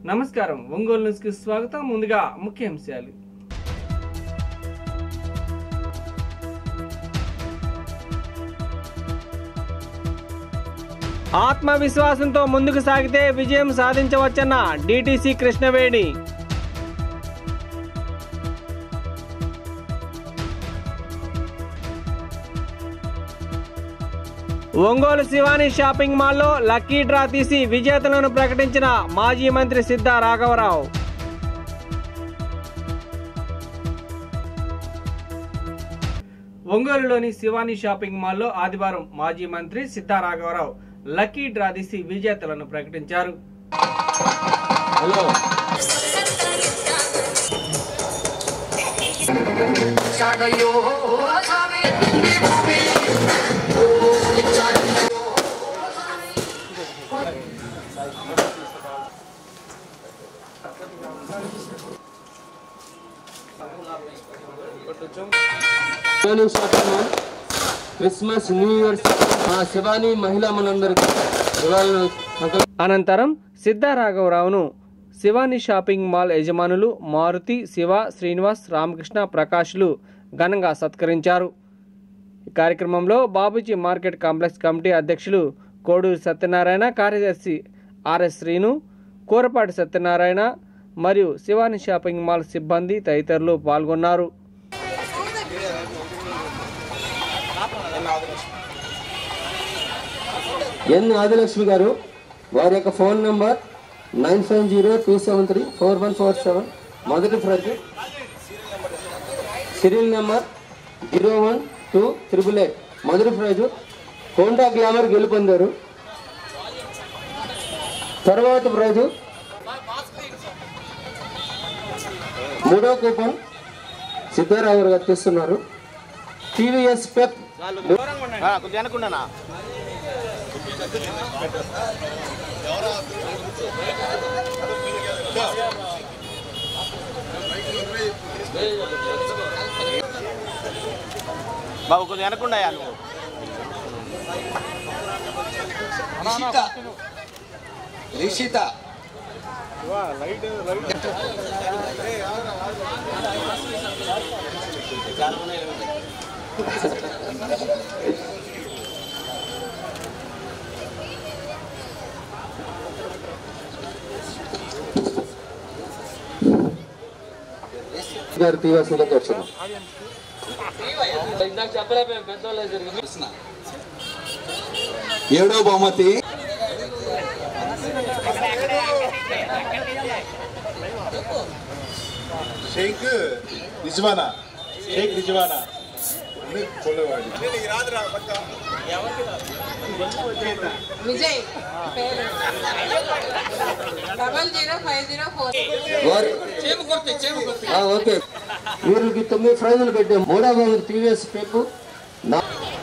నమస్కారం ఒంగోలు న్యూస్కి స్వాగతం ముందుగా ముఖ్యాంశాలు ఆత్మవిశ్వాసంతో ముందుకు సాగితే విజయం సాధించవచ్చన్న డిటిసి కృష్ణవేణి ఒంగోలు శివాని షాపింగ్ మాల్లో లక్కీ డ్రా తీసి విజేతలను ప్రకటించిన మాజీ మంత్రి సిద్ధా రాఘవరావు ఒంగోలులోని శివాని షాపింగ్ మాల్లో ఆదివారం మాజీ మంత్రి సిద్ధా రాఘవరావు లక్కీ డ్రా తీసి విజేతలను ప్రకటించారు Shivani shopping mall Christmas new year మా శివాని మహిళా మనందరికి ఇవాళ సంకల్ప అనంతరం సిద్ధా రాఘవరావును శివాని షాపింగ్ మాల్ యజమానులు మారుతి శివ శ్రీనివాస్ రామకృష్ణ ప్రకాష్లు ఘనంగా సత్కరించారు ఈ కార్యక్రమంలో బాబుజీ మార్కెట్ కాంప్లెక్స్ కమిటీ అధ్యక్షులు కోడూరు సత్యనారాయణ కార్యదర్శి ఆర్ఎస్ శ్రీను కూరపాటి సత్యనారాయణ మరియు శివాని షాపింగ్ మాల్ సిబ్బంది తదితరులు పాల్గొన్నారు ఎన్ ఆదిలక్ష్మి గారు వారి యొక్క phone number nine five zero two seven three four one four seven మొదటి prize serial number zero one two triple eight మొదటి ప్రైజు హోండా గ్లామర్ గెలుపొందారు తర్వాత ప్రైజు మూడో కూపన్ సిద్ధారావు గారు తెస్తున్నారు టీవీఎస్ పెప్ కొద్దిగా అనుకున్నానా బాబు కొద్దిగా అనుకున్నాయా నువ్వు రిషిత గారు తీయవలసిందిగా కోరుతున్నాం ఏడో బహుమతి షేక్ నిజమానా షేక్ నిజమానా కొల్లవాడి విజయ్ పేరు double zero five zero four వారి ఆ, ఓకే వీరికి తొమ్మిది ప్రైజులు పెట్టాం మూడవ బహుమతి టీవీఎస్ పెప్పు నా-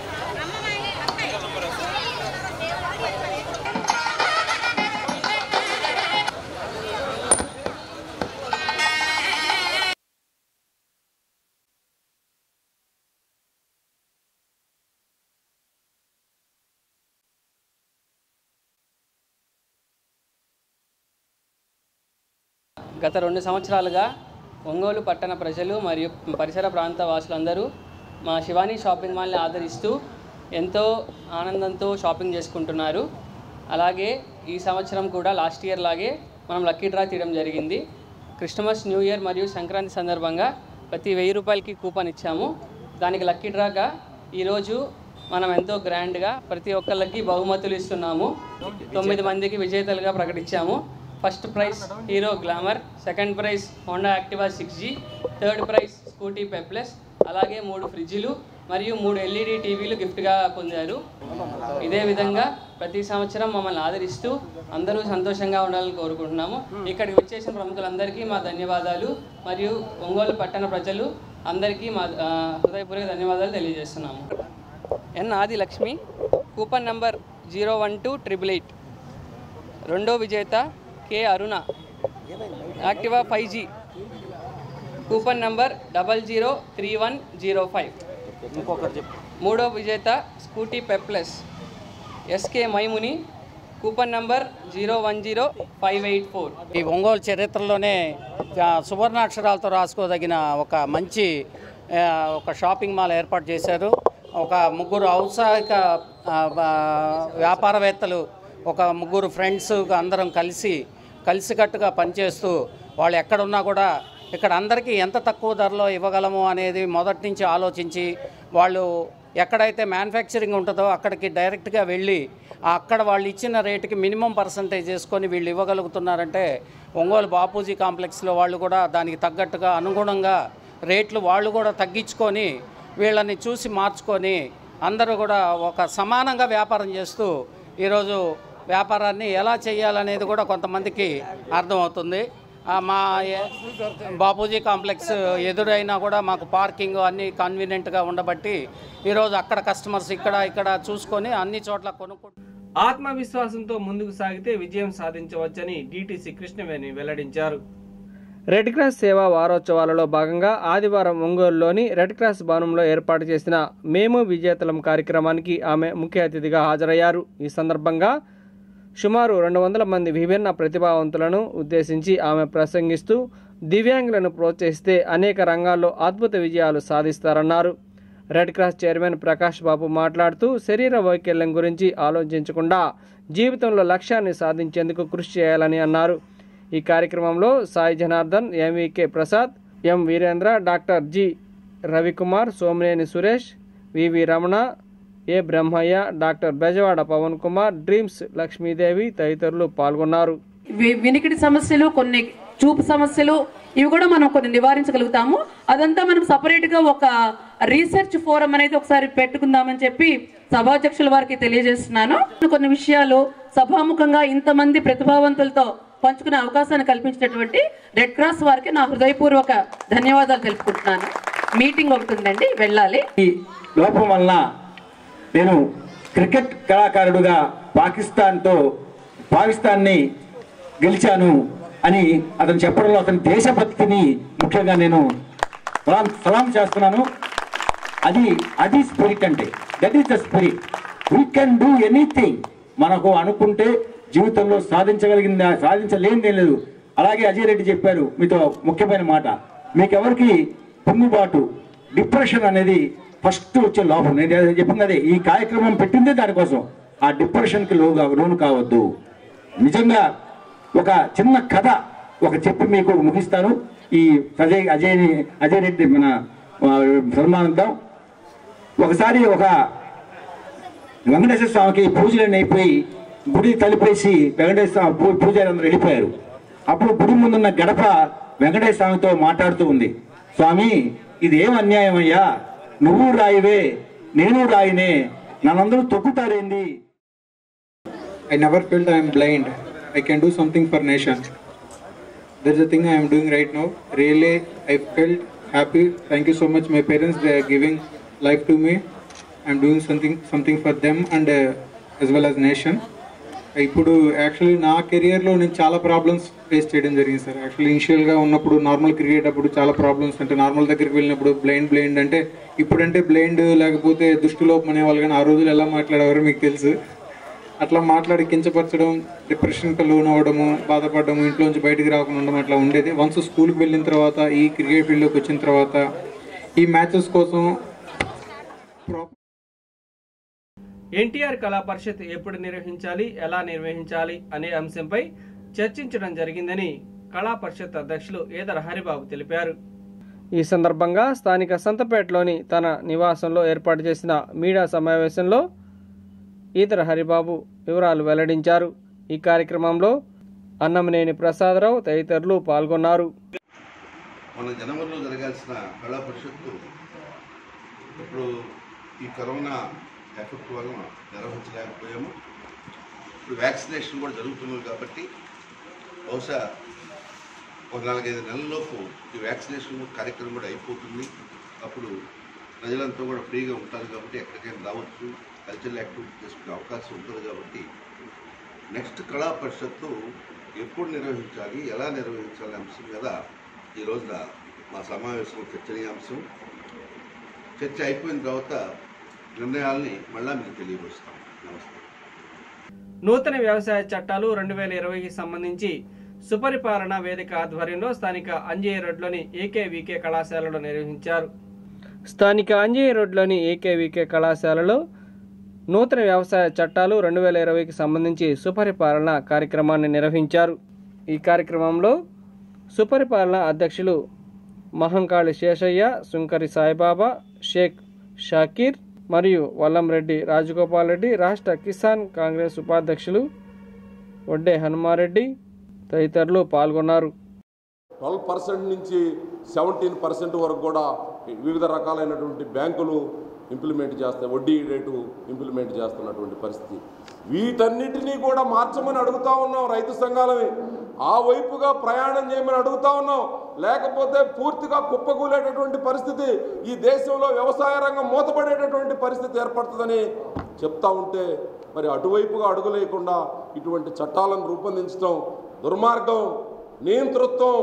గత రెండు సంవత్సరాలుగా ఒంగోలు పట్టణ ప్రజలు మరియు పరిసర ప్రాంత వాసులందరూ మా శివాని షాపింగ్ మాల్ని ఆదరిస్తూ ఎంతో ఆనందంతో షాపింగ్ చేసుకుంటున్నారు అలాగే ఈ సంవత్సరం కూడా లాస్ట్ ఇయర్ లాగే మనం లక్కీ డ్రా తీయడం జరిగింది క్రిస్టమస్ న్యూ ఇయర్ మరియు సంక్రాంతి సందర్భంగా ప్రతి వెయ్యి రూపాయలకి కూపన్ ఇచ్చాము దానికి లక్కీ డ్రాగా ఈరోజు మనం ఎంతో గ్రాండ్గా ప్రతి ఒక్కళ్ళకి బహుమతులు ఇస్తున్నాము తొమ్మిది మందికి విజేతలుగా ప్రకటించాము first prize Hero Glamour second prize Honda Activa six G third prize Scooty Pep Plus అలాగే మూడు ఫ్రిడ్జ్లు మరియు మూడు ఎల్ఈడి టీవీలు గిఫ్ట్గా పొందారు ఇదే విధంగా ప్రతి సంవత్సరం మమ్మల్ని ఆదరిస్తూ అందరూ సంతోషంగా ఉండాలని కోరుకుంటున్నాము ఇక్కడికి వచ్చేసిన ప్రముఖులందరికీ మా ధన్యవాదాలు మరియు ఒంగోలు పట్టణ ప్రజలు అందరికీ మా ఆ, హృదయపూర్వక ధన్యవాదాలు తెలియజేస్తున్నాము N Adi Lakshmi coupon number zero one two triple eight రెండో విజేత K Aruna Activa five G coupon number double zero three one zero five ఇంకొకటి చెప్పు మూడో విజేత Scooty Pep Plus S K Maimuni coupon number zero one zero five eight four ఈ ఒంగోలు చరిత్రలోనే ఆ, సువర్ణాక్షరాలతో రాసుకోదగిన ఒక మంచి ఆ, ఒక షాపింగ్ మాల్ ఏర్పాటు చేశారు ఒక ముగ్గురు ఔత్సాహిక ఆ, బా- వ్యాపారవేత్తలు ఒక ముగ్గురు ఫ్రెండ్స్ అందరం కలిసి కలిసికట్టుగా పనిచేస్తూ వాళ్ళు ఎక్కడున్నా కూడా ఇక్కడ అందరికీ ఎంత తక్కువ ధరలో ఇవ్వగలము అనేది మొదటి నుంచి ఆలోచించి వాళ్ళు ఎక్కడైతే మ్యానుఫ్యాక్చరింగ్ ఉంటుందో అక్కడికి డైరెక్ట్గా వెళ్ళి అక్కడ వాళ్ళు ఇచ్చిన రేటుకి మినిమం పర్సంటేజ్ చేసుకొని వీళ్ళు ఇవ్వగలుగుతున్నారంటే ఒంగోలు బాపూజీ కాంప్లెక్స్లో వాళ్ళు కూడా దానికి తగ్గట్టుగా అనుగుణంగా రేట్లు వాళ్ళు కూడా తగ్గించుకొని వీళ్ళని చూసి మార్చుకొని అందరూ కూడా ఒక సమానంగా వ్యాపారం చేస్తూ ఈరోజు వ్యాపారాన్ని ఎలా చేయాలనేది కూడా కొంతమందికి అర్థమవుతుంది ఆ, మా ఏ- బాపూజీ కాంప్లెక్స్ ఎదురైనా కూడా మాకు పార్కింగ్ అన్నీ కన్వీనియంట్గా ఉండబట్టి ఈరోజు అక్కడ కస్టమర్స్ ఇక్కడ ఇక్కడ చూసుకొని అన్ని చోట్ల కొనుక్కుంటూ ఆత్మవిశ్వాసంతో ముందుకు సాగితే విజయం సాధించవచ్చని డిటిసి కృష్ణవేణి వెల్లడించారు రెడ్ క్రాస్ సేవా వారోత్సవాలలో భాగంగా ఆదివారం ఒంగోలులోని రెడ్ క్రాస్ భవనంలో ఏర్పాటు చేసిన మేము విజేతలం కార్యక్రమానికి ఆమె ముఖ్య అతిథిగా హాజరయ్యారు ఈ సందర్భంగా సుమారు రెండు వందల మంది విభిన్న ప్రతిభావంతులను ఉద్దేశించి ఆమె ప్రసంగిస్తూ దివ్యాంగులను ప్రోత్సహిస్తే అనేక రంగాల్లో అద్భుత విజయాలు సాధిస్తారన్నారు red cross chairman Prakash Babu మాట్లాడుతూ శరీర వైకల్యం గురించి ఆలోచించకుండా జీవితంలో లక్ష్యాన్ని సాధించేందుకు కృషి చేయాలని అన్నారు ఈ కార్యక్రమంలో Sai Janardhan MVK Prasad M Virendra doctor G Ravikumar Somineni Suresh VV Ramana A Brahmayya doctor Bezawada Pavan Kumar dreams Lakshmidevi తదితరులు పాల్గొన్నారు వి- వినికిడి సమస్యలు కొన్ని చూపు సమస్యలు ఇవి కూడా మనం కొన్ని నివారించగలుగుతాము అదంతా మనం సపరేట్ గా ఒక రీసెర్చ్ ఫోరం అనేది ఒకసారి పెట్టుకుందామని చెప్పి సభాధ్యక్షుల వారికి తెలియజేస్తున్నాను కొన్ని విషయాలు సభాముఖంగా ఇంతమంది ప్రతిభావంతులతో పంచుకునే అవకాశాన్ని కల్పించినటువంటి రెడ్ క్రాస్ వారికి నా హృదయపూర్వక ధన్యవాదాలు తెలుపుకుంటున్నాను మీటింగ్ ఒకటి ఉందండి వెళ్ళాలి ఈ లోపం వలన నేను క్రికెట్ కళాకారుడుగా పాకిస్తాన్తో పాకిస్తాన్ని గెలిచాను అని అతను చెప్పడంలో అతని దేశభక్తిని ముఖ్యంగా నేను సలాం సలాం చేస్తున్నాను అది అది స్పిరిట్ అంటే that is the spirit we can do anything మనకు అనుకుంటే జీవితంలో సాధించగలిగిందా సాధించలేనిదేం లేదు అలాగే అజయ్ రెడ్డి చెప్పారు మీతో ముఖ్యమైన మాట మీకెవరికి పొంగుబాటు డిప్రెషన్ అనేది ఫస్ట్ వచ్చే లోపం నేను చెప్పింది అదే ఈ కార్యక్రమం పెట్టిందే దానికోసం ఆ డిప్రెషన్కి లోగా లోను కావద్దు నిజంగా ఒక చిన్న కథ ఒక చెప్పి మీకు ముగిస్తాను ఈ అజయ్ అజయ్ అజయ్ రెడ్డి మన ఆ, సన్మానిద్దాం ఒకసారి ఒక వెంకటేశ్వర స్వామికి పూజలన్నీ అయిపోయి గుడి తలిపేసి వెంకటేశ్వర స్వామి పూ- పూజారి అందరూ వెళ్ళిపోయారు అప్పుడు గుడి ముందున్న గడప వెంకటేశ్వర స్వామితో మాట్లాడుతూ ఉంది స్వామి ఇది ఏం అన్యాయం అయ్యా నువ్వు రాయివే నేను రాయినే నన్నందరూ తొక్కుతారేంది I never felt I am blind. I can do something for nation. That's the thing I am doing right now. Really, I felt happy. Thank you so much, my parents. They are giving life to me. I'm doing something something for them and uh, as well as nation. ఇప్పుడు actually నా కెరియర్లో నేను చాలా problems face చేయడం జరిగింది sir actually ఇనిషియల్గా ఉన్నప్పుడు normal cricket అప్పుడు చాలా ప్రాబ్లమ్స్ అంటే నార్మల్ దగ్గరికి వెళ్ళినప్పుడు బ్లైండ్ బ్లైండ్ అంటే ఇప్పుడంటే బ్లైండ్ లేకపోతే దృష్టిలోపం అనేవాళ్ళు కానీ ఆ రోజులు ఎలా మాట్లాడేవారో మీకు తెలుసు అట్లా మాట్లాడి కించపరచడం డిప్రెషన్కి లోన్ అవ్వడము బాధపడము ఇంట్లోంచి బయటికి రాకుండా ఉండడం అట్లా ఉండేది వన్స్ స్కూల్కి వెళ్ళిన తర్వాత ఈ క్రికెట్ ఫీల్డ్లోకి వచ్చిన తర్వాత ఈ మ్యాచెస్ కోసం ఎన్టీఆర్ కళా పరిషత్ ఎప్పుడు నిర్వహించాలి ఎలా నిర్వహించాలి అనే అంశంపై చర్చించడం జరిగిందని కళా పరిషత్ అధ్యక్షులు ఏదర హరిబాబు తెలిపారు ఈ సందర్భంగా స్థానిక సంతపేటలోని తన నివాసంలో ఏర్పాటు చేసిన మీడియా సమావేశంలో ఈతర హరిబాబు వివరాలు వెల్లడించారు ఈ కార్యక్రమంలో అన్నమనేని ప్రసాదరావు తదితరులు పాల్గొన్నారు మన జనవరిలో జరగాల్సిన కళా పరిషత్తు ఇప్పుడు ఈ కరోనా ఎఫెక్ట్ వలన నిర్వహించలేకపోయాము ఇప్పుడు వ్యాక్సినేషన్ కూడా జరుగుతున్నది కాబట్టి బహుశా ఒక నాలుగైదు నెలల్లోపు ఈ వ్యాక్సినేషన్ కార్యక్రమం కూడా అయిపోతుంది అప్పుడు ప్రజలంతా కూడా ఫ్రీగా ఉంటారు కాబట్టి ఎక్కడికైనా రావచ్చు కల్చరల్ యాక్టివిటీ చేసుకునే అవకాశం ఉంటుంది కాబట్టి నెక్స్ట్ కళా పరిషత్తు ఎప్పుడు నిర్వహించాలి ఎలా నిర్వహించాలి అంశం మీద ఈ రోజున మా సమావేశంలో చర్చనీయాంశం చర్చ అయిపోయిన తర్వాత నిర్ణయాల్ని మళ్ళా మీకు తెలియపరుస్తాం నమస్తే నూతన వ్యవసాయ చట్టాలు రెండు వేల ఇరవైకి సంబంధించి సుపరిపాలన వేదిక ఆధ్వర్యంలో స్థానిక అంజయ్య రోడ్లోని ఏకేవికే కళాశాలలో నిర్వహించారు స్థానిక అంజయ్య రోడ్లోని ఏకేవికే కళాశాలలో నూతన వ్యవసాయ చట్టాలు రెండు వేల ఇరవైకి సంబంధించి సుపరిపాలన కార్యక్రమాన్ని నిర్వహించారు ఈ కార్యక్రమంలో సుపరిపాలన అధ్యక్షులు మహంకాళి శేషయ్య సుంకరి సాయిబాబా షేక్ షాకీర్ మరియు వల్లంరెడ్డి రాజగోపాల్ రెడ్డి రాష్ట్ర కిసాన్ కాంగ్రెస్ ఉపాధ్యక్షులు వడ్డే హనుమారెడ్డి తదితరులు పాల్గొన్నారు ట్వెల్వ్ పర్సెంట్ నుంచి సెవెంటీన్ పర్సెంట్ వరకు కూడా వివిధ రకాలైనటువంటి బ్యాంకులు ఇంప్లిమెంట్ చేస్తాయి వడ్డీ రేటు ఇంప్లిమెంట్ చేస్తున్నటువంటి పరిస్థితి వీటన్నిటినీ కూడా మార్చమని అడుగుతా ఉన్నాం రైతు సంఘాలని ఆ వైపుగా ప్రయాణం చేయమని అడుగుతా ఉన్నాం లేకపోతే పూర్తిగా కుప్పకూలేటటువంటి పరిస్థితి ఈ దేశంలో వ్యవసాయ రంగం మూతపడేటటువంటి పరిస్థితి ఏర్పడుతుందని చెప్తా ఉంటే మరి అటువైపుగా అడుగు లేకుండా ఇటువంటి చట్టాలను రూపొందించడం దుర్మార్గం నియంతృత్వం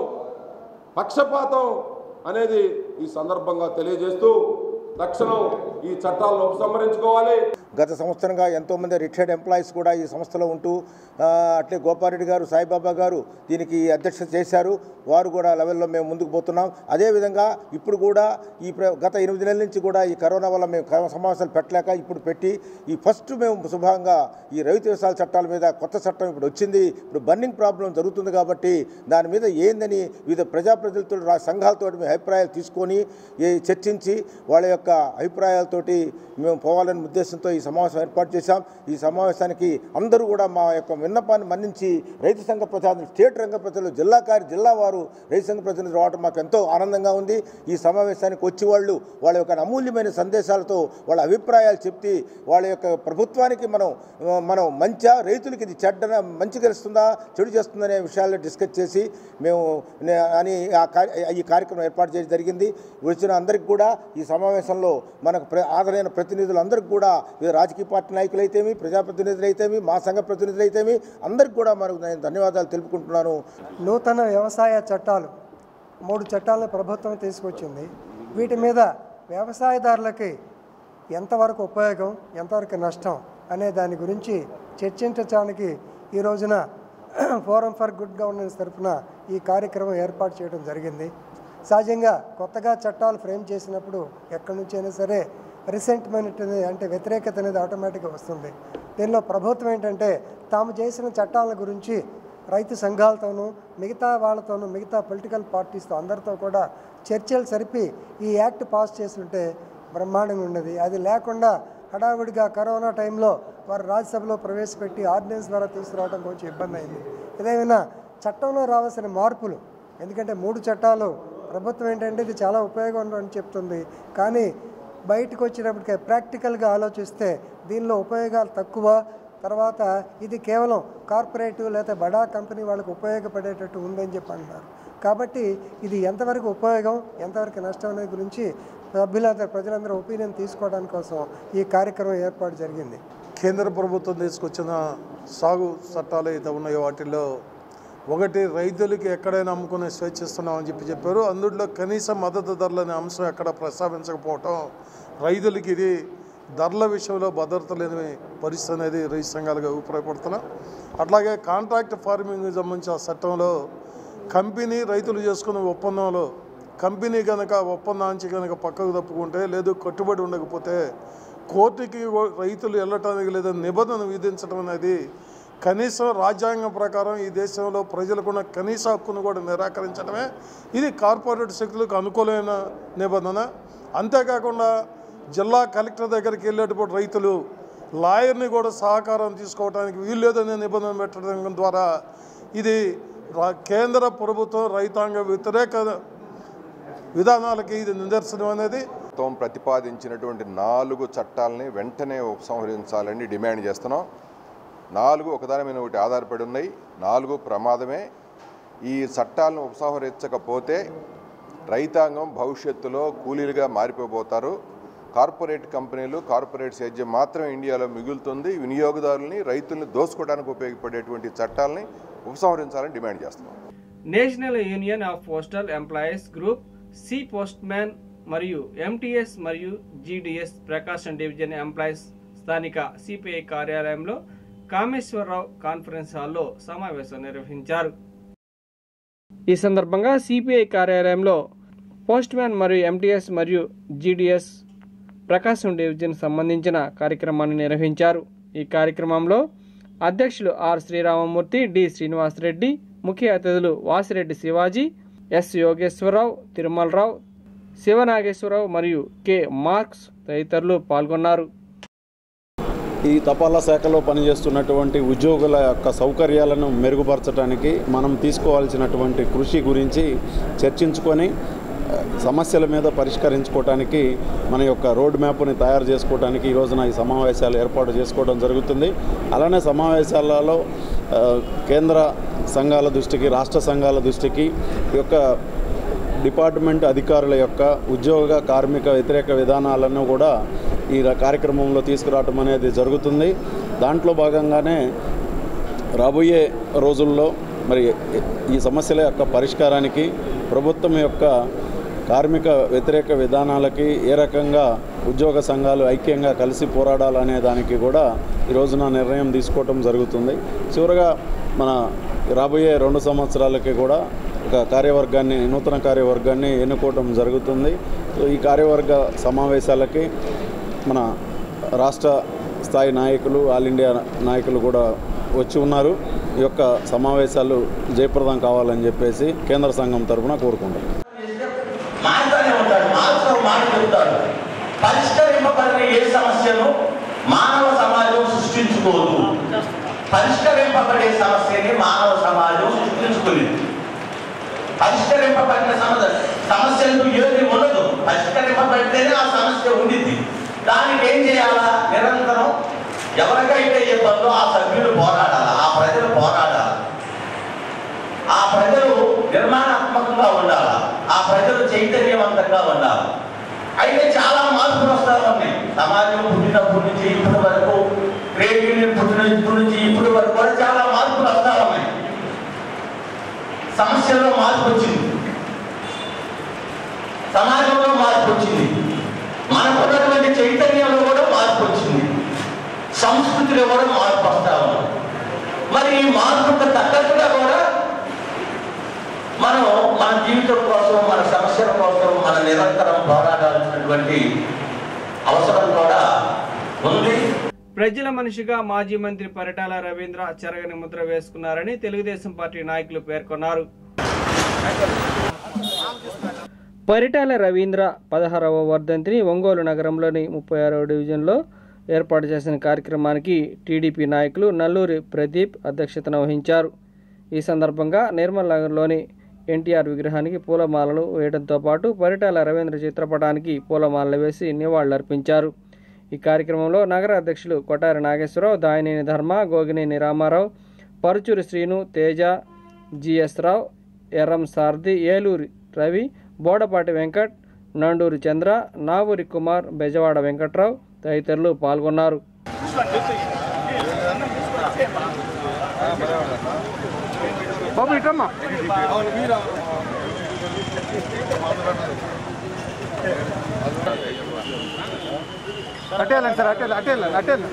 పక్షపాతం అనేది ఈ సందర్భంగా తెలియజేస్తూ తక్షణం ఈ చట్టాలను ఉపసంహరించుకోవాలి గత సంవత్సరంగా ఎంతోమంది రిటైర్డ్ ఎంప్లాయీస్ కూడా ఈ సంస్థలో ఉంటూ ఆ, అట్లే గోపారెడ్డి గారు సాయిబాబా గారు దీనికి అధ్యక్షత చేశారు వారు కూడా లెవెల్లో మేము ముందుకు పోతున్నాం అదేవిధంగా ఇప్పుడు కూడా ఈ ప్ర- గత ఎనిమిది నెలల నుంచి కూడా ఈ కరోనా వల్ల మేము కరోనా సమావేశాలు పెట్టలేక ఇప్పుడు పెట్టి ఈ ఫస్ట్ మేము శుభంగా ఈ రైతు వ్యవసాయ చట్టాల మీద కొత్త చట్టం ఇప్పుడు వచ్చింది ఇప్పుడు బర్నింగ్ ప్రాబ్లం జరుగుతుంది కాబట్టి దాని మీద ఏందని వివిధ ప్రజాప్రతినిధులతో రా- సంఘాలతో మేము అభిప్రాయాలు తీసుకొని ఈ చర్చించి వాళ్ళ యొక్క అభిప్రాయాలతోటి మేము పోవాలనే ఉద్దేశంతో ఈ సమావేశం ఏర్పాటు చేశాం ఈ సమావేశానికి అందరూ కూడా మా యొక్క విన్నపాన్ని మన్నించి రైతు సంఘ ప్రతినిధులు స్టేట్ రంగ ప్రతినిధులు జిల్లా కార్య జిల్లా వారు రైతు సంఘ ప్రతినిధులు రావడం మాకు ఎంతో ఆనందంగా ఉంది ఈ సమావేశానికి వచ్చి వాళ్ళు వాళ్ళ యొక్క అమూల్యమైన సందేశాలతో వాళ్ళ అభిప్రాయాలు చెప్తే వాళ్ళ యొక్క ప్రభుత్వానికి మనం ఆ, మనం మంచా రైతులకి ఇది చెడ్డ మంచి తెలుస్తుందా చెడు చేస్తుందనే విషయాల్లో డిస్కస్ చేసి మేము నే- అని ఆ కార్య ఈ కార్యక్రమం ఏర్పాటు చేయడం జరిగింది వచ్చిన అందరికి కూడా ఈ సమావేశంలో మనకు ప్ర ఆదరైన ప్రతినిధులందరికీ కూడా వివిధ రాజకీయ పార్టీ నాయకులు అయితేమి ప్రజాప్రతినిధులు అయితేమి మా సంఘ ప్రతినిధులు అయితేమి అందరికీ కూడా మనకు నేను ధన్యవాదాలు తెలుపుకుంటున్నాను నూతన వ్యవసాయ చట్టాలు మూడు చట్టాలను ప్రభుత్వం తీసుకొచ్చింది వీటి మీద వ్యవసాయదారులకి ఎంతవరకు ఉపయోగం ఎంతవరకు నష్టం అనే దాని గురించి చర్చించడానికి ఈ రోజున ఫోరం ఫర్ గుడ్ గవర్నెన్స్ తరఫున ఈ కార్యక్రమం ఏర్పాటు చేయడం జరిగింది సహజంగా కొత్తగా చట్టాలు ఫ్రేమ్ చేసినప్పుడు ఎక్కడి నుంచి అయినా సరే రిసెంట్మెంట్ అనేది అంటే వ్యతిరేకత అనేది ఆటోమేటిక్గా వస్తుంది దీనిలో ప్రభుత్వం ఏంటంటే తాము చేసిన చట్టాల గురించి రైతు సంఘాలతోనూ మిగతా వాళ్ళతోనూ మిగతా పొలిటికల్ పార్టీస్తో అందరితో కూడా చర్చలు సరిపి ఈ యాక్ట్ పాస్ చేస్తుంటే బ్రహ్మాండంగా ఉన్నది అది లేకుండా హడావుడిగా కరోనా టైంలో వారు రాజ్యసభలో ప్రవేశపెట్టి ఆర్డినెన్స్ ద్వారా తీసుకురావడం కొంచెం ఇబ్బంది అయింది ఏదేమైనా చట్టంలో రావాల్సిన మార్పులు ఎందుకంటే మూడు చట్టాలు ప్రభుత్వం ఏంటంటే ఇది చాలా ఉపయోగం అని చెప్తుంది కానీ బయటకు వచ్చినప్పటికే ప్రాక్టికల్గా ఆలోచిస్తే దీనిలో ఉపయోగాలు తక్కువ తర్వాత ఇది కేవలం కార్పొరేటివ్ లేదా బడా కంపెనీ వాళ్ళకి ఉపయోగపడేటట్టు ఉందని చెప్పి అంటున్నారు కాబట్టి ఇది ఎంతవరకు ఉపయోగం ఎంతవరకు నష్టం అనే గురించి సభ్యులందరూ ప్రజలందరూ ఒపీనియన్ తీసుకోవడానికి కోసం ఈ కార్యక్రమం ఏర్పాటు జరిగింది కేంద్ర ప్రభుత్వం తీసుకొచ్చిన సాగు చట్టాలు అయితే ఉన్నాయో వాటిల్లో ఒకటి రైతులకి ఎక్కడైనా అమ్ముకునే స్వేచ్ఛ ఇస్తున్నామని చెప్పి చెప్పారు అందులో కనీస మద్దతు ధరలు అనే అంశం ఎక్కడ ప్రస్తావించకపోవటం రైతులకి ఇది ధరల విషయంలో భద్రత లేని పరిస్థితి అనేది రైతు సంఘాలుగా అభిప్రాయపడుతున్నాం అట్లాగే కాంట్రాక్ట్ ఫార్మింగ్ సంబంధించిన చట్టంలో కంపెనీ రైతులు చేసుకున్న ఒప్పందంలో కంపెనీ కనుక ఒప్పందాంచి కనుక పక్కకు తప్పుకుంటే లేదు కట్టుబడి ఉండకపోతే కోర్టుకి ఓ- రైతులు వెళ్ళటానికి లేదా నిబంధన విధించడం అనేది కనీసం రాజ్యాంగం ప్రకారం ఈ దేశంలో ప్రజలకున్న కనీస హక్కును కూడా నిరాకరించడమే ఇది కార్పొరేట్ శక్తులకు అనుకూలమైన నిబంధన అంతేకాకుండా జిల్లా కలెక్టర్ దగ్గరికి వెళ్ళేటప్పుడు రైతులు లాయర్ని కూడా సహకారం తీసుకోవడానికి వీల్లేదనే నిబంధన పెట్టడం ద్వారా ఇది రా- కేంద్ర ప్రభుత్వం రైతాంగ వ్యతిరేక విధానాలకి ఇది నిదర్శనం అనేది ప్రభుత్వం ప్రతిపాదించినటువంటి నాలుగు చట్టాలని వెంటనే ఉపసంహరించాలని డిమాండ్ చేస్తున్నాం నాలుగు ఒకదాని మీద ఒకటి ఆధారపడి ఉన్నాయి నాలుగు ప్రమాదమే ఈ చట్టాలను ఉపసంహరించకపోతే రైతాంగం భవిష్యత్తులో కూలీలుగా మారిపోబోతారు కార్పొరేట్ కంపెనీలు కార్పొరేట్ సేద్యం మాత్రం ఇండియాలో మిగులుతుంది వినియోగదారుల్ని రైతుల్ని దోసుకోవడానికి ఉపయోగపడేటువంటి చట్టాలని ఉపసంహరించాలని డిమాండ్ చేస్తున్నాం national union of postal employees group C postman మరియు ఎంటీఎస్ మరియు జీడీఎస్ ప్రకాశం డివిజన్ ఎంప్లాయీస్ స్థానిక సిపిఐ కార్యాలయంలో కామేశ్వరరావు కాన్ఫరెన్స్ హాల్లో సమావేశం నిర్వహించారు ఈ సందర్భంగా సిపిఐ కార్యాలయంలో పోస్ట్ మ్యాన్ మరియు ఎంటీఎస్ మరియు జీడీఎస్ ప్రకాశం డివిజన్ సంబంధించిన కార్యక్రమాన్ని నిర్వహించారు ఈ కార్యక్రమంలో అధ్యక్షులు ఆర్ శ్రీరామమూర్తి డి శ్రీనివాసరెడ్డి ముఖ్య అతిథులు వాసిరెడ్డి శివాజీ ఎస్ యోగేశ్వరరావు తిరుమలరావు శివనాగేశ్వరరావు మరియు కె మార్క్స్ తదితరులు పాల్గొన్నారు ఈ తపాలా శాఖలో పనిచేస్తున్నటువంటి ఉద్యోగుల యొక్క సౌకర్యాలను మెరుగుపరచడానికి మనం తీసుకోవాల్సినటువంటి కృషి గురించి చర్చించుకొని ఆ, సమస్యల మీద పరిష్కరించుకోవడానికి మన యొక్క రోడ్ మ్యాప్ని తయారు చేసుకోవడానికి ఈ రోజున ఈ సమావేశాలు ఏర్పాటు చేసుకోవడం జరుగుతుంది అలానే సమావేశాలలో ఆ, కేంద్ర సంఘాల దృష్టికి రాష్ట్ర సంఘాల దృష్టికి ఈ యొక్క డిపార్ట్మెంట్ అధికారుల యొక్క ఉద్యోగ కార్మిక వ్యతిరేక విధానాలను కూడా ఈ ర- కార్యక్రమంలో తీసుకురావటం అనేది జరుగుతుంది దాంట్లో భాగంగానే రాబోయే రోజుల్లో మరి ఈ సమస్యల యొక్క పరిష్కారానికి ప్రభుత్వం యొక్క కార్మిక వ్యతిరేక విధానాలకి ఏ రకంగా ఉద్యోగ సంఘాలు ఐక్యంగా కలిసి పోరాడాలనే దానికి కూడా ఈ రోజున నిర్ణయం తీసుకోవటం జరుగుతుంది చివరగా మన రాబోయే రెండు సంవత్సరాలకి కూడా ఒక కార్యవర్గాన్ని నూతన కార్యవర్గాన్ని ఎన్నుకోవటం జరుగుతుంది సో ఈ కార్యవర్గ సమావేశాలకి మన రాష్ట్ర స్థాయి నాయకులు ఆల్ ఇండియా నాయకులు కూడా వచ్చి ఉన్నారు ఈ యొక్క సమావేశాలు జయప్రదం కావాలని చెప్పేసి కేంద్ర సంఘం తరఫున కోరుకుంటున్నాం మాట్లాడే ఉంటాడు మాత్రం మాట చెబుతాడు పరిష్కరింపబడిన ఏ సమస్యను మానవ సమాజం సృష్టించుకోదు పరిష్కరింపబడే సమస్యని మానవ సమాజం సృష్టించుకోలేదు పరిష్కరింపబడిన సమస్య సమస్యలకు ఏది ఉండదు పరిష్కరింపబడితేనే ఆ సమస్య ఉండిద్ది దానికి ఏం చేయాలా నిరంతరం ఎవరికైతే ఇబ్బందో ఆ సభ్యులు పోరాడాలి ఆ ప్రజలు పోరాడాలి ఆ ప్రజలు నిర్మాణాత్మకంగా ఉండాలి ఆ ప్రజలు చైతన్యవంతంగా ఉండాలి అయితే చాలా మార్పులు వస్తా ఉన్నాయి సమాజం పుట్టినప్పటి నుంచి ఇప్పటి వరకు ట్రేడ్ యూనియన్ పుట్టినప్పటి నుంచి ఇప్పటి వరకు కూడా చాలా మార్పులు వస్తా ఉన్నాయి సమస్యల్లో మార్పు వచ్చింది సమాజంలో మార్పు వచ్చింది మనకున్నటువంటి చైతన్యంలో కూడా మార్పు వచ్చింది సంస్కృతిలో కూడా మార్పు వస్తా ఉంది మరి ఈ మార్పుకు తగ్గట్టుగా కూడా మనం మన జీవితం కోసం మన సమస్యల కోసం మన నిరంతరం పోరాడాల్సినటువంటి అవసరం కూడా ఉంది ప్రజల మనిషిగా మాజీ మంత్రి పరిటాల రవీంద్ర చెరగని ముద్ర వేసుకున్నారని తెలుగుదేశం పార్టీ నాయకులు పేర్కొన్నారు పరిటాల రవీంద్ర పదహారవ వర్ధంతిని ఒంగోలు నగరంలోని ముప్పై ఆరవ డివిజన్లో ఏర్పాటు చేసిన కార్యక్రమానికి టీడీపీ నాయకులు నల్లూరి ప్రదీప్ అధ్యక్షతన వహించారు ఈ సందర్భంగా నిర్మల్ నగర్లోని ఎన్టీఆర్ విగ్రహానికి పూలమాలలు వేయడంతో పాటు పరిటాల రవీంద్ర చిత్రపటానికి పూలమాలలు వేసి నివాళులర్పించారు ఈ కార్యక్రమంలో నగర అధ్యక్షులు కొటారి నాగేశ్వరరావు దాయనేని ధర్మ గోగినేని రామారావు పరుచూరి శ్రీను తేజ జిఎస్ రావు ఎర్రం సారథి ఏలూరి రవి బోడపాటి వెంకట్ నండూరి చంద్ర నావూరి కుమార్ బెజవాడ వెంకట్రావు తదితరులు పాల్గొన్నారు బాబు ఇటమ్మా అట్టేయాలండి సార్ అట్టేయాలి అట్టేయాలి అట్టేయాలి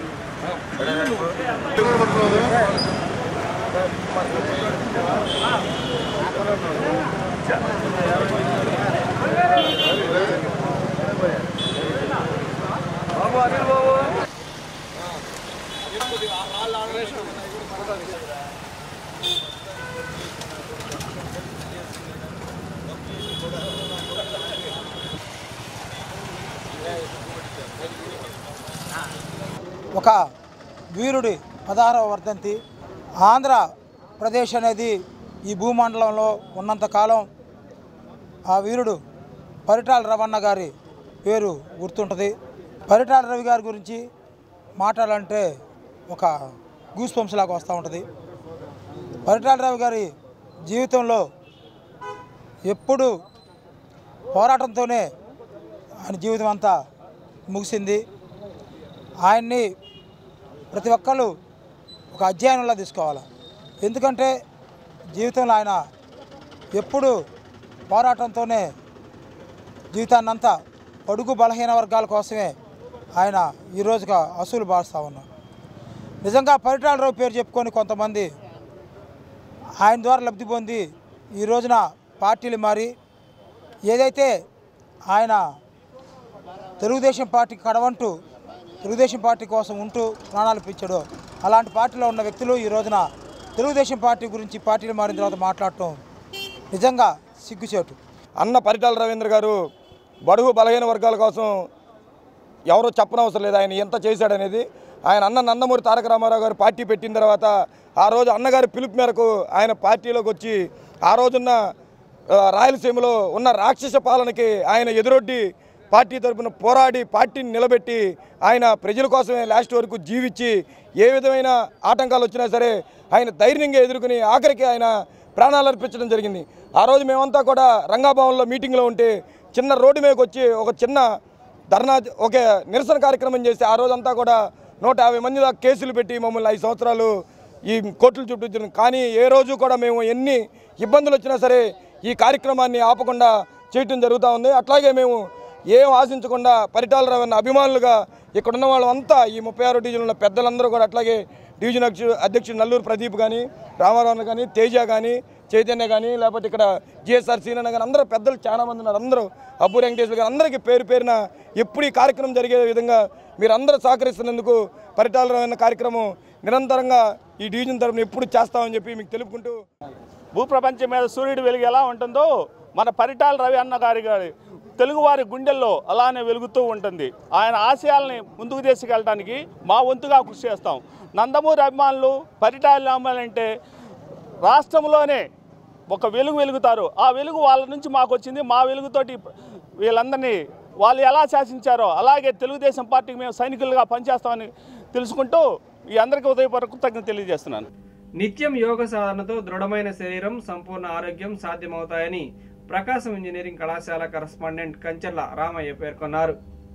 బాబు అనిల్ బాబు ఒక వీరుడి పదహారవ వర్ధంతి ఆంధ్రప్రదేశ్ అనేది ఈ భూమండలంలో ఉన్నంతకాలం ఆ వీరుడు పరిటాల రవణ గారి పేరు గుర్తుంటుంది పరిటాల రవి గారి గురించి మాట్లాడాలంటే ఒక గూస్ పంప్స్ లాగా వస్తూ ఉంటుంది పరిటాల రవి గారి జీవితంలో ఎప్పుడు పోరాటంతోనే ఆయన జీవితం అంతా ముగిసింది ఆయన్ని ప్రతి ఒక్కళ్ళు ఒక అధ్యయనంలో తీసుకోవాలి ఎందుకంటే జీవితంలో ఆయన ఎప్పుడు పోరాటంతోనే జీవితాన్ని అంతా పడుగు బలహీన వర్గాల కోసమే ఆయన ఈ రోజుగా అసూలు బారుస్తూ ఉన్నాం నిజంగా పరిటాలరావు పేరు చెప్పుకొని కొంతమంది ఆయన ద్వారా లబ్ధి పొంది ఈ రోజున పార్టీలు మారి ఏదైతే ఆయన తెలుగుదేశం పార్టీ కడవంటూ తెలుగుదేశం పార్టీ కోసం ఉంటూ ప్రాణాలు పిచ్చాడో అలాంటి పార్టీలో ఉన్న వ్యక్తులు ఈ రోజున తెలుగుదేశం పార్టీ గురించి పార్టీలు మారిన తర్వాత మాట్లాడటం నిజంగా సిగ్గుచేటు అన్న పరిటాల రవీంద్ర గారు బడుగు బలహీన వర్గాల కోసం ఎవరో చెప్పనవసరం లేదు ఆయన ఎంత చేశాడనేది ఆయన అన్న నందమూరి తారక రామారావు గారు పార్టీ పెట్టిన తర్వాత ఆ రోజు అన్నగారి పిలుపు మేరకు ఆయన పార్టీలోకి వచ్చి ఆ రోజున్న ఆ, రాయలసీమలో ఉన్న రాక్షస పాలనకి ఆయన ఎదురొడ్డి పార్టీ తరపున పోరాడి పార్టీని నిలబెట్టి ఆయన ప్రజల కోసమే లాస్ట్ వరకు జీవించి ఏ విధమైన ఆటంకాలు వచ్చినా సరే ఆయన ధైర్యంగా ఎదుర్కొని ఆఖరికి ఆయన ప్రాణాలు అర్పించడం జరిగింది ఆ రోజు మేమంతా కూడా రంగాభవన్లో మీటింగ్లో ఉంటే చిన్న రోడ్డు మీదకి వచ్చి ఒక చిన్న ధర్నా ఒక నిరసన కార్యక్రమం చేసి ఆ రోజంతా కూడా నూట యాభై మంది దాకా కేసులు పెట్టి మమ్మల్ని ఐదు సంవత్సరాలు ఈ కోర్టులు చుట్టూ తిరిగి- కానీ ఏ రోజు కూడా మేము ఎన్ని ఇబ్బందులు వచ్చినా సరే ఈ కార్యక్రమాన్ని ఆపకుండా చేయటం జరుగుతూ ఉంది అట్లాగే మేము ఏం ఆశించకుండా పరిటాల రవణ అభిమానులుగా ఇక్కడ ఉన్న వాళ్ళంతా ఈ ముప్పై ఆరు డివిజన్ ఉన్న పెద్దలందరూ కూడా అట్లాగే డివిజన్ అధ్యక్షుడు అధ్యక్షుడు నల్లూరు ప్రదీప్ కానీ రామారావు కానీ తేజ కానీ చైతన్య కానీ లేకపోతే ఇక్కడ జిఎస్ఆర్ సీనన్న కానీ అందరూ పెద్దలు చాలా మంది ఉన్నారు అందరూ అబ్బు వెంకటేశ్వర గారు అందరికీ పేరు పేరున ఎప్పుడు ఈ కార్యక్రమం జరిగే విధంగా మీరు అందరూ సహకరిస్తున్నందుకు పరిటాల కార్యక్రమం నిరంతరంగా ఈ డివిజన్ తరఫున ఎప్పుడు చేస్తామని చెప్పి మీకు తెలుపుకుంటూ భూప్రపంచం మీద సూర్యుడు వెలుగు ఎలా ఉంటుందో మన పరిటాల రవి అన్న గారి గారి తెలుగువారి గుండెల్లో అలానే వెలుగుతూ ఉంటుంది ఆయన ఆశయాల్ని ముందుకు తీసుకెళ్ళడానికి మా వంతుగా కృషి చేస్తాం నందమూరి అభిమానులు పరిటాల అభిమానులంటే రాష్ట్రంలోనే ఒక వెలుగు వెలుగుతారు ఆ వెలుగు వాళ్ళ నుంచి మాకు వచ్చింది మా వెలుగుతోటి వీళ్ళందరినీ వాళ్ళు ఎలా శాసించారో అలాగే తెలుగుదేశం పార్టీకి మేము సైనికులుగా పనిచేస్తామని తెలుసుకుంటూ ఈ అందరికీ ఉదయపూర్వక కృతజ్ఞత తెలియజేస్తున్నాను నిత్యం యోగ సాధనతో దృఢమైన శరీరం సంపూర్ణ ఆరోగ్యం సాధ్యమవుతాయని ప్రకాశం ఇంజనీరింగ్ కళాశాల కరస్పాండెంట్ కంచర్ల రామయ్య పేర్కొన్నారు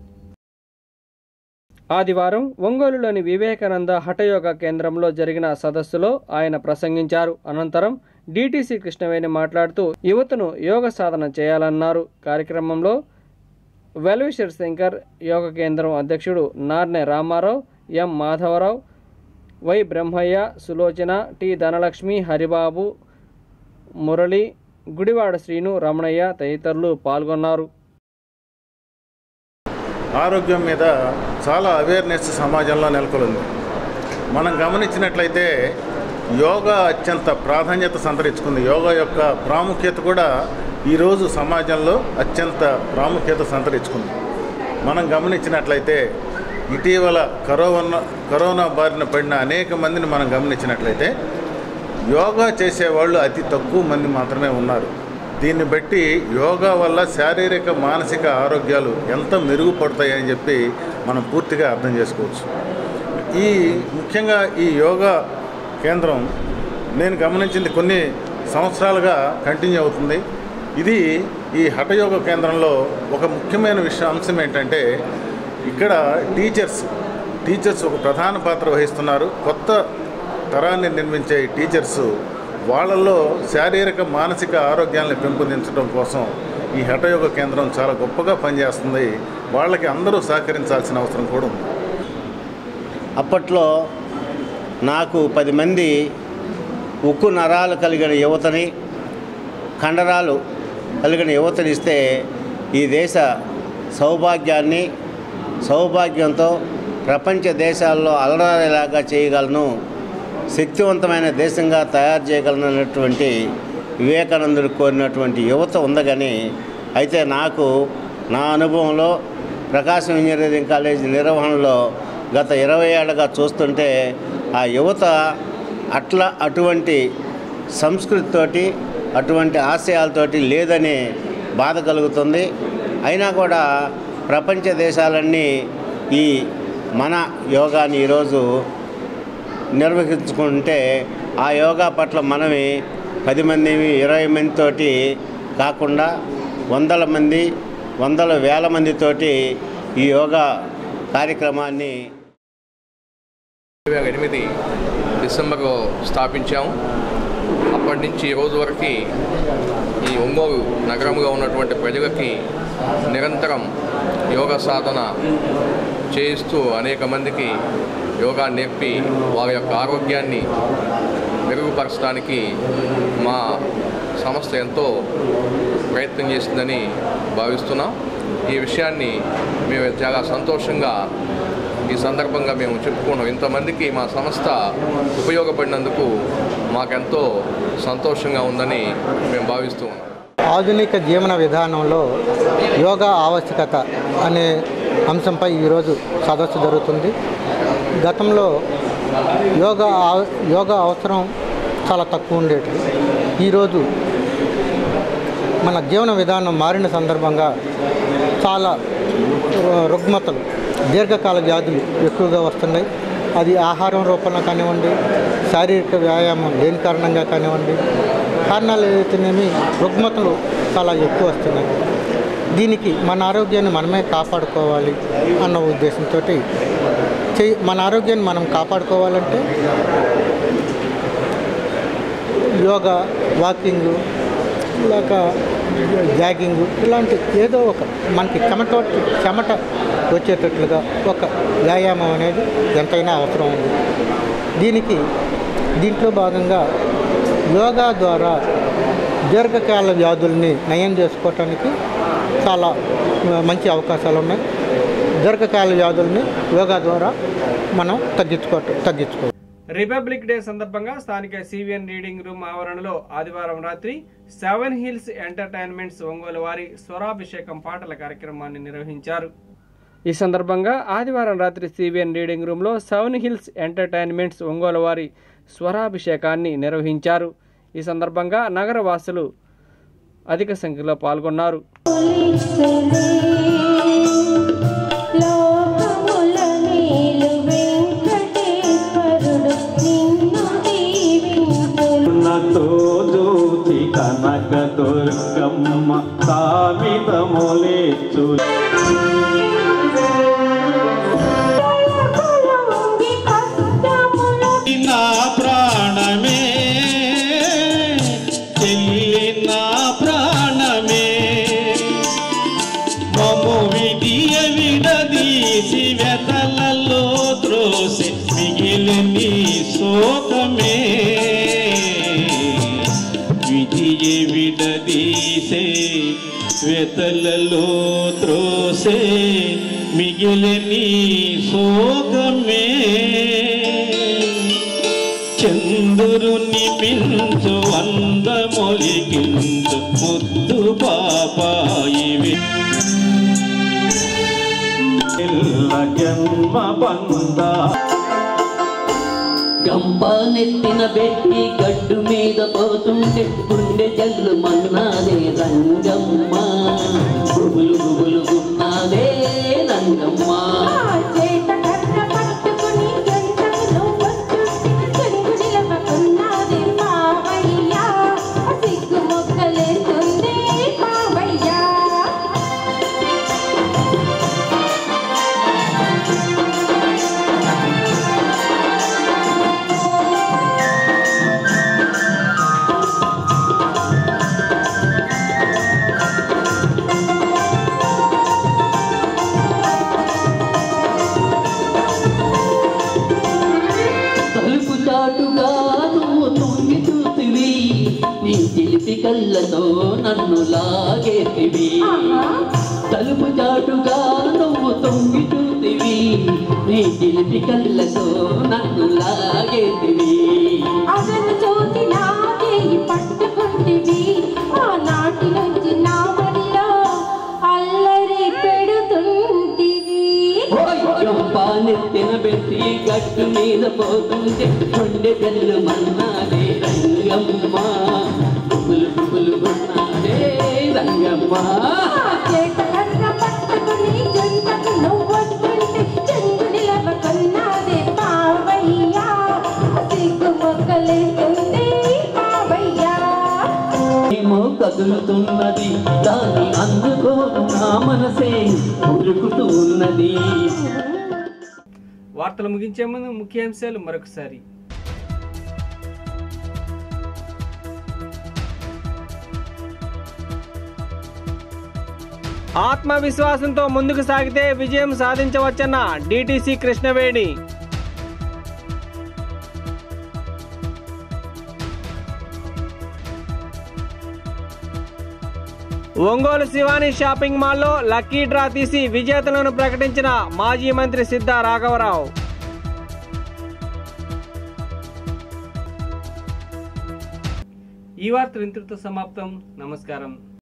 ఆదివారం ఒంగోలులోని వివేకానంద హఠయోగ కేంద్రంలో జరిగిన సదస్సులో ఆయన ప్రసంగించారు అనంతరం డిటిసి కృష్ణవేణి మాట్లాడుతూ యువతను యోగ సాధన చేయాలన్నారు కార్యక్రమంలో వెల్విషర్ శంకర్ యోగ కేంద్రం అధ్యక్షుడు Narne Rama Rao M Madhava Rao Y Brahmaiah Sulochana T Dhanalakshmi Haribabu Murali Gudivada Srinu Ramanaiah తదితరులు పాల్గొన్నారు ఆరోగ్యం మీద చాలా అవేర్నెస్ సమాజంలో నెలకొంది మనం గమనించినట్లయితే యోగా అత్యంత ప్రాధాన్యత సంతరించుకుంది యోగా యొక్క ప్రాముఖ్యత కూడా ఈరోజు సమాజంలో అత్యంత ప్రాముఖ్యత సంతరించుకుంది మనం గమనించినట్లయితే ఇటీవల కరోనా కరోనా బారిన పడిన అనేక మందిని మనం గమనించినట్లయితే యోగా చేసేవాళ్ళు అతి తక్కువ మంది మాత్రమే ఉన్నారు దీన్ని బట్టి యోగా వల్ల శారీరక మానసిక ఆరోగ్యాలు ఎంత మెరుగుపడతాయని చెప్పి మనం పూర్తిగా అర్థం చేసుకోవచ్చు ఈ ముఖ్యంగా ఈ యోగా కేంద్రం నేను గమనించింది కొన్ని సంవత్సరాలుగా కంటిన్యూ అవుతుంది ఇది ఈ హఠయోగ కేంద్రంలో ఒక ముఖ్యమైన విషయం అంశం ఏంటంటే ఇక్కడ టీచర్స్ టీచర్స్ ఒక ప్రధాన పాత్ర వహిస్తున్నారు కొత్త తరాన్ని నిర్మించే ఈ టీచర్స్ వాళ్ళల్లో శారీరక మానసిక ఆరోగ్యాన్ని పెంపొందించడం కోసం ఈ హఠయోగ కేంద్రం చాలా గొప్పగా పనిచేస్తుంది వాళ్ళకి అందరూ సహకరించాల్సిన అవసరం కూడా ఉంది అప్పట్లో నాకు పది మంది ఉక్కు నరాలు కలిగిన యువతని కండరాలు కలిగిన యువతనిస్తే ఈ దేశ సౌభాగ్యాన్ని సౌభాగ్యంతో ప్రపంచ దేశాల్లో అలరారేలాగా చేయగలను శక్తివంతమైన దేశంగా తయారు చేయగలను అన్నటువంటి వివేకానందుడు కోరినటువంటి యువత ఉందగాని అయితే నాకు నా అనుభవంలో ప్రకాశం ఇంజనీరింగ్ కాలేజ్ నిర్వహణలో గత ఇరవై ఏళ్ళగా చూస్తుంటే ఆ యువత అట్లా అటువంటి సంస్కృతితోటి అటువంటి ఆశయాలతోటి లేదని బాధ కలుగుతుంది అయినా కూడా ప్రపంచ దేశాలన్నీ ఈ మన యోగాని ఈరోజు నిర్వహించుకుంటే ఆ యోగా పట్ల మనమే పది మంది ఇరవై మందితోటి కాకుండా వందల మంది వందల వేల మందితోటి ఈ యోగా కార్యక్రమాన్ని రెండు వేల ఎనిమిది డిసెంబర్లో స్థాపించాము అప్పటి నుంచి ఈ రోజు వరకు ఈ ఒంగోలు నగరంలో ఉన్నటువంటి ప్రజలకి నిరంతరం యోగ సాధన చేయిస్తూ అనేక మందికి యోగా నేర్పి వారి యొక్క ఆరోగ్యాన్ని మెరుగుపరచడానికి మా సంస్థ ఎంతో ప్రయత్నం చేసిందని భావిస్తున్నాం ఈ విషయాన్ని మేము చాలా సంతోషంగా ఈ సందర్భంగా మేము చెప్పుకున్నాం ఇంతమందికి మా సంస్థ ఉపయోగపడినందుకు మాకెంతో సంతోషంగా ఉందని మేము భావిస్తూ ఉన్నాం ఆధునిక జీవన విధానంలో యోగా ఆవశ్యకత అనే అంశంపై ఈరోజు సదస్సు జరుగుతుంది గతంలో యోగా ఆవ- యోగా అవసరం చాలా తక్కువ ఉండేది ఈరోజు మన జీవన విధానం మారిన సందర్భంగా చాలా రు- రుగ్మతలు దీర్ఘకాల వ్యాధులు ఎక్కువగా వస్తున్నాయి అది ఆహారం రూపంలో కానివ్వండి శారీరక వ్యాయామం దేని కారణంగా కానివ్వండి కారణాలు ఏదైతేనేమి రుగ్మతలు చాలా ఎక్కువ వస్తున్నాయి దీనికి మన ఆరోగ్యాన్ని మనమే కాపాడుకోవాలి అన్న ఉద్దేశంతో చెయ్యి మన ఆరోగ్యాన్ని మనం కాపాడుకోవాలంటే యోగా వాకింగ్ లేక జాగింగ్ ఇలాంటి ఏదో ఒక మనకి చెమట చెమట వచ్చేటట్లుగా ఒక వ్యాయామం అనేది ఎంతైనా అవసరం ఉంది దీనికి దీంట్లో భాగంగా యోగా ద్వారా దీర్ఘకాల వ్యాధుల్ని నయం చేసుకోవటానికి చాలా ఆ, మంచి అవకాశాలు ఉన్నాయి దీర్ఘకాల వ్యాధుల్ని యోగా ద్వారా మనం తగ్గించుకోవటం తగ్గించుకోవచ్చు రిపబ్లిక్ డే సందర్భంగా స్థానిక సివిఎన్ రీడింగ్ రూమ్ ఆవరణలో ఆదివారం రాత్రి సెవెన్ హిల్స్ ఎంటర్టైన్మెంట్స్ ఒంగోలు వారి స్వరాభిషేకం పాటల కార్యక్రమాన్ని నిర్వహించారు ఈ సందర్భంగా ఆదివారం రాత్రి సివిఎన్ రీడింగ్ రూమ్లో సెవెన్ హిల్స్ ఎంటర్టైన్మెంట్స్ ఒంగోలు వారి స్వరాభిషేకాన్ని నిర్వహించారు ఈ సందర్భంగా నగర వాసులు అధిక సంఖ్యలో పాల్గొన్నారు తోజూతి కనక దుర్గమ్మ సామితములేచు నా ప్రాణమే చెల్లి నా ప్రాణమే మము విడియ విడదీసి వెతలలో త్రోసి మిగిలిని శోకమే విధియ విడదీసే వెతలలో త్రోసే మిగిలిని శోకమే చంద్రుని మించు అందమొలిగించు ముద్దు పాపాయివి ఎల్ల జన్మ బంద గంప నెత్తిన పెట్టి గడ్డు మీద పోతుంటే గుండె జల్లు మన్నాదే రంగమ్మ గుబులు గుబులు గున్నాదే రంగమ్మ తలుపు చాటుగా నువ్వు తొంగి చూతివి నీ తెలిపి కళ్ళతో నన్ను లాగేతివి తలుపు చాటుగా నువ్వు తొంగి చూతివి నీ తెలిపి కళ్ళతో నన్ను లాగేతివి అసలు చూసి నాకే పట్టుకుంటివి ఆనాటి నుంచి నా వల్ల అల్లరి పెడుతుంటివి నెత్తిన పెట్టి గట్టు మీద పోతుంటే కొండె తెల్లు మన్నాడే రంగమ్మ పువ్వులు పువ్వులు కొన్నాడే రంగమ్మ చేతలన్న పట్టుకుని జంటకు నువ్వొస్తుంటే చెంగుడిలవ కొన్నాదే పావయ్యా సిగ్గు మొక్కలేస్తుంది పావయ్యా ఏమో కదులుతున్నది దాన్ని అందుకోను నా మనసే ఉరుకుతూ ఉన్నది వార్తలు ముగించే ముందు ముఖ్యాంశాలు మరొకసారి ఆత్మవిశ్వాసంతో ముందుకు సాగితే విజయం సాధించవచ్చన్న డిటిసి కృష్ణవేణి ఒంగోలు శివాని షాపింగ్ మాల్లో లక్కీ డ్రా తీసి విజేతలను ప్రకటించిన మాజీ మంత్రి సిద్ధా రాఘవరావు ఈ వార్తలు ఇంతటితో సమాప్తం నమస్కారం